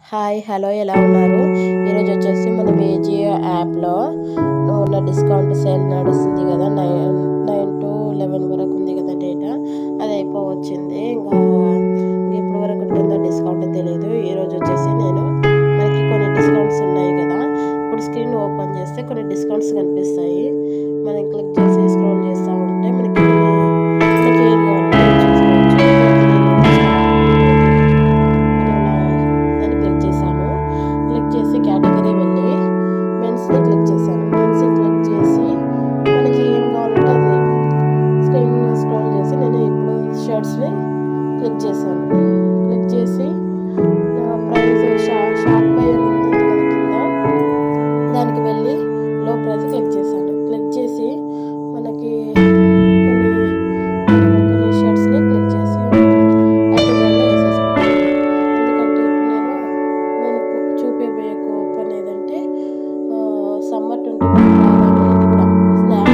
hi hello ఎలా ఉన్నారు ఈరోజు వచ్చేసి మనం ఏజియో యాప్లో ఉన్న డిస్కౌంట్ సేల్ నడుస్తుంది కదా నైన్ నైన్ టు లెవెన్ వరకు ఉంది కదా డేటా అది అయిపోవచ్చింది ఇంకా ఇంకా ఎప్పటి వరకు ఉంటుందో డిస్కౌంట్ తెలియదు ఈరోజు వచ్చేసి నేను మనకి కొన్ని డిస్కౌంట్స్ ఉన్నాయి కదా ఇప్పుడు స్క్రీన్ ఓపెన్ చేస్తే కొన్ని డిస్కౌంట్స్ కనిపిస్తాయి మనం క్లిక్ చేసి స్క్రోల్ చేస్తూ ఉంటే మనకి మనకి ఏది కావాలంటే అది చూసుకోవచ్చు దాన్ని క్లిక్ చేశాను క్లిక్ చేసి కేటగిరీ వెళ్ళి మెన్స్ని క్లిక్ చేశాను మెన్స్ క్లిక్ చేసి మనకి ఏం కావాలంటే అది స్క్రీన్ స్క్రోల్ చేసి నేను ఇప్పుడు షర్ట్స్ని క్లిక్ చేశాను క్లిక్ చేసి నా ప్రైస్ షా షాప్ పై అని ఉంది కదా కింద దానికి వెళ్ళి లో ప్రైస్ క్లిక్ చేశాను క్లిక్ చేసి మనకి కొన్ని కొన్ని షర్ట్స్ని క్లిక్ చేసి యాక్టివ్గా వేసేసుకున్నాను ఎందుకంటే ఇప్పుడు నేను నేను కు- చూపించబోయే కోప్ అనేది అంటే సమ్మర్ ట్వంటీ వన్ ఇది కూడా స్నాప్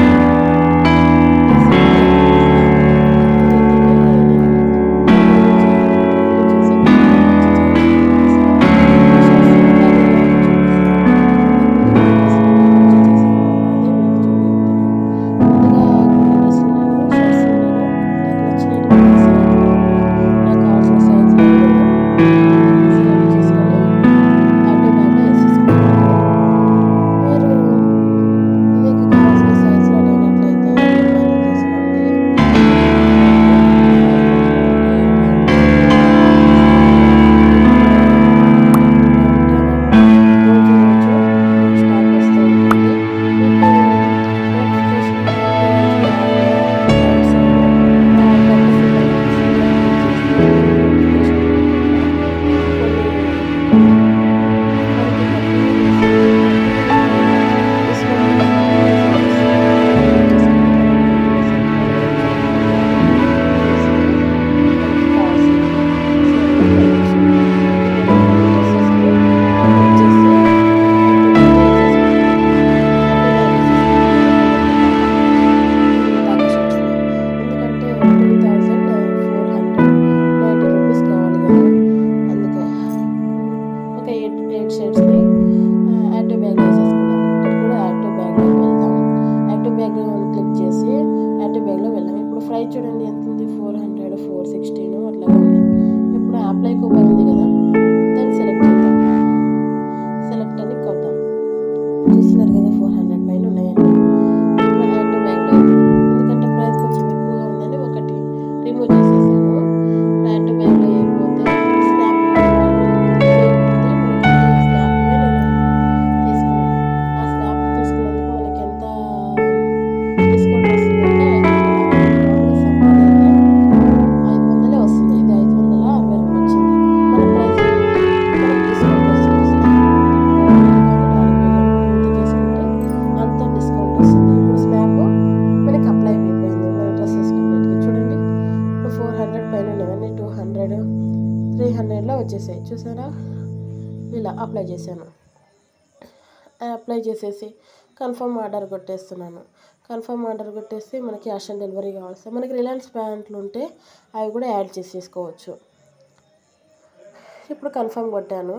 నాకు కావాల్సిన సైజులో సెలెక్ట్ చేసుకొని ఆటో బ్యాగ్లో వేసేసుకున్నాను మీరు మీకు కావాల్సిన సైజులో లేనట్లయితే బ్యాగ్ తీసుకోండి రోజు రోజు స్టాక్ వస్తూ ఉంటుంది మీకు ఎందుకంటే two thousand four hundred ninety rupees కావాలి కదా అందుకే ఒక ఎయిట్ ఎయిట్ షర్ట్స్ని యాక్టివ్ బ్యాగ్ వేసేసుకున్నాను ఇప్పుడు యాక్టివ్ బ్యాగ్లో వెళ్దాం యాక్టివ్ బ్యాగ్ క్లిక్ చేసి యాక్టివ్ బ్యాగ్లో వెళ్దాం ఇప్పుడు ఫ్రై చూడండి ఎంత ఉంది ఫోర్ హండ్రెడ్ ఫోర్ సిక్స్టీన్ అట్లా ఉంది ఇప్పుడు అప్లై కూపన్ ఉంది కదా దాన్ని సెలెక్ట్ చేద్దాం సెలెక్ట్ అని కొద్దాం చూస్తున్నారు కదా ఫోర్ హండ్రెడ్ పైన ఉన్నాయండి ఇప్పుడు యాక్టివ్ బ్యాగ్లో ఎందుకంటే ప్రైస్ కొంచెం ఎక్కువగా ఉందని ఒకటి రిమూవ్ చేసేసాను యాక్టివ్ బ్యాగ్లో అయిపోతే స్నాప్ స్నాప్వే నేను తీసుకున్నాను ఆ స్నాప్ తీసుకున్నందుకు మనకి ఎంత డిస్కౌంట్ వస్తుందంటే ఐదు వందలే వస్తుంది ఇది ఐదు వందల అరవై రెండు వచ్చింది మన ప్రైస్ మనకి డిస్కౌంట్ వస్తుంది స్నాప్ అంత డిస్కౌంట్ వస్తుంది ఇప్పుడు స్నాప్ మనకి అప్లై అయిపోయింది మన డ్రెస్సెస్ కన్నిటికి చూడండి ఇప్పుడు ఫోర్ హండ్రెడ్ పైన ఉన్నవన్నీ టూ హండ్రెడ్ త్రీ హండ్రెడ్లో వచ్చేసాయి చూసారా ఇలా అప్లై చేశాను అప్లై చేసేసి కన్ఫర్మ్ ఆర్డర్ కొట్టేస్తున్నాను కన్ఫర్మ్ ఆర్డర్ కొట్టేసి మనకి క్యాష్ ఆన్ డెలివరీ కావాలి సార్ మనకి రిలయన్స్ ప్యాంట్లు ఉంటే అవి కూడా యాడ్ చేసేసుకోవచ్చు ఇప్పుడు కన్ఫర్మ్ కొట్టాను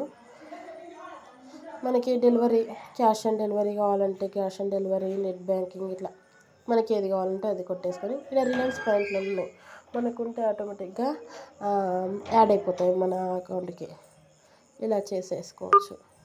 మనకి డెలివరీ క్యాష్ ఆన్ డెలివరీ కావాలంటే cash on delivery net banking ఇట్లా మనకి ఏది కావాలంటే అది కొట్టేసుకొని ఇలా రిలయన్స్ పాయింట్లు ఉన్నాయి మనకుంటే ఆటోమేటిక్గా యాడ్ అయిపోతాయి మన అకౌంట్కి ఇలా చేసేసుకోవచ్చు